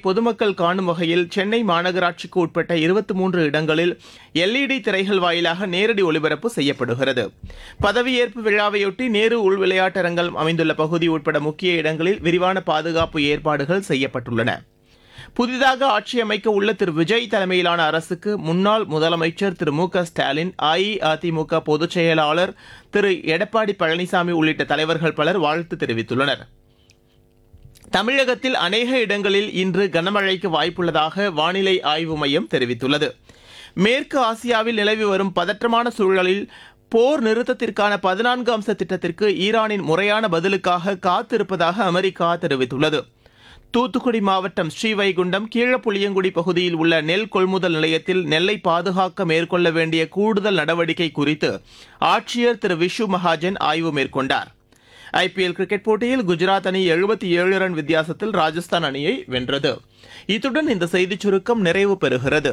பொதுமக்கள் காணும் வகையில் சென்னை மாநகராட்சிக்கு உட்பட்ட இருபத்தி மூன்று இடங்களில் எல்இடி திரைகள் வாயிலாக நேரடி ஒளிபரப்பு செய்யப்படுகிறது பதவியேற்பு விழாவையொட்டி நேரு உள் விளையாட்டரங்கம் அமைந்துள்ள பகுதி உட்பட முக்கிய இடங்களில் விரிவான பாதுகாப்பு ஏற்பாடுகள் செய்யப்பட்டுள்ளன புதிதாக ஆட்சி அமைக்க உள்ள திரு விஜய் தலைமையிலான அரசுக்கு முன்னாள் முதலமைச்சர் திரு மு க ஸ்டாலின் அஇஅதிமுக பொதுச் செயலாளர் திரு எடப்பாடி பழனிசாமி உள்ளிட்ட தலைவர்கள் பலர் வாழ்த்து தெரிவித்துள்ளனர் தமிழகத்தில் அநேக இடங்களில் இன்று கனமழைக்கு வாய்ப்புள்ளதாக வானிலை ஆய்வு மையம் தெரிவித்துள்ளது மேற்கு ஆசியாவில் நிலவி வரும் பதற்றமான சூழலில் போர் நிறுத்தத்திற்கான பதினான்கு அம்ச திட்டத்திற்கு ஈரானின் முறையான பதிலுக்காக காத்திருப்பதாக அமெரிக்கா தெரிவித்துள்ளது தூத்துக்குடி மாவட்டம் ஸ்ரீவைகுண்டம் கீழப்புளியங்குடி பகுதியில் உள்ள நெல் கொள்முதல் நிலையத்தில் நெல்லை பாதுகாக்க மேற்கொள்ள வேண்டிய கூடுதல் நடவடிக்கை குறித்து ஆட்சியர் திரு விஷு மகாஜன் ஆய்வு மேற்கொண்டார் ஐபிஎல் கிரிக்கெட் போட்டியில் குஜராத் அணி எழுபத்தி ஏழு ரன் வித்தியாசத்தில் ராஜஸ்தான் அணியை வென்றது இத்துடன் இந்த செய்திச் சுருக்கம் நிறைவு பெறுகிறது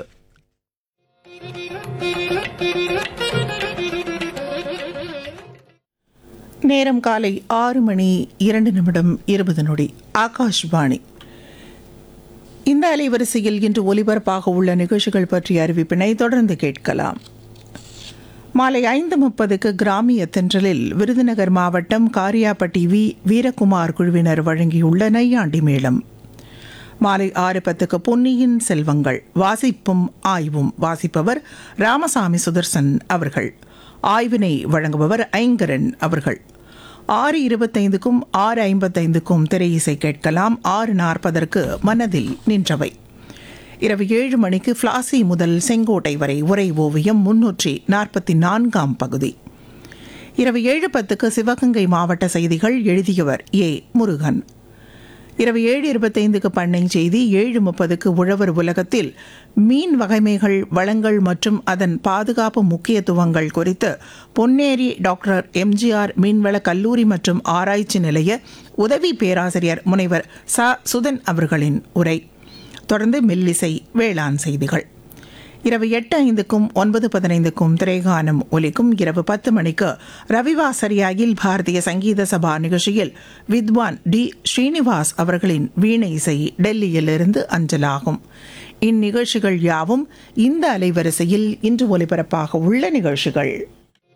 நேரம் காலை ஆறு மணி இரண்டு நிமிடம் இருபது நொடி ஆகாஷ்வாணி இந்த அலைவரிசையில் இன்று ஒலிபரப்பாக உள்ள நிகழ்ச்சிகள் பற்றிய அறிவிப்பினை தொடர்ந்து கேட்கலாம் மாலை ஐந்து முப்பதுக்கு கிராமிய தென்றலில் விருதுநகர் மாவட்டம் காரியாப்பட்டி வி வீரகுமார் குழுவினர் வழங்கியுள்ள நையாண்டி மேளம் மாலை ஆறு பத்துக்கு பொன்னியின் செல்வங்கள் வாசிப்பும் ஆய்வும் வாசிப்பவர் ராமசாமி சுதர்சன் அவர்கள் ஆய்வினை வழங்குபவர் ஐங்கரன் அவர்கள் ஆறு இருபத்தைந்துக்கும் ஆறு ஐம்பத்தைந்துக்கும் திரையிசை கேட்கலாம் ஆறு நாற்பதற்கு மனதில் நின்றவை இரவு ஏழு மணிக்கு ஃப்ளாசி முதல் செங்கோட்டை வரை உரை ஓவியம் முன்னூற்றி நாற்பத்தி நான்காம் பகுதி இரவு ஏழு பத்துக்கு சிவகங்கை மாவட்ட செய்திகள் எழுதியவர் ஏ முருகன் இரவு ஏழு இருபத்தைந்துக்கு பண்ணை செய்தி ஏழு முப்பதுக்கு உழவர் உலகத்தில் மீன் வகைமைகள் வளங்கள் மற்றும் அதன் பாதுகாப்பு முக்கியத்துவங்கள் குறித்து பொன்னேரி டாக்டர் எம்ஜிஆர் மீன்வள கல்லூரி மற்றும் ஆராய்ச்சி நிலைய உதவி பேராசிரியர் முனைவர் ச சுதன் அவர்களின் உரை தொடர்ந்து மெல்லிசை வேளாண் செய்திகள் இரவு எட்டு ஐந்துக்கும் ஒன்பது பதினைந்துக்கும் திரைகானம் ஒலிக்கும் இரவு பத்து மணிக்கு ரவிவாசரியாயில் பாரதிய சங்கீத சபா நிகழ்ச்சியில் வித்வான் டி ஸ்ரீனிவாஸ் அவர்களின் வீணை இசை டெல்லியிலிருந்து அஞ்சலாகும் இந்நிகழ்ச்சிகள் யாவும் இந்த அலைவரிசையில் இன்று ஒலிபரப்பாக உள்ள நிகழ்ச்சிகள்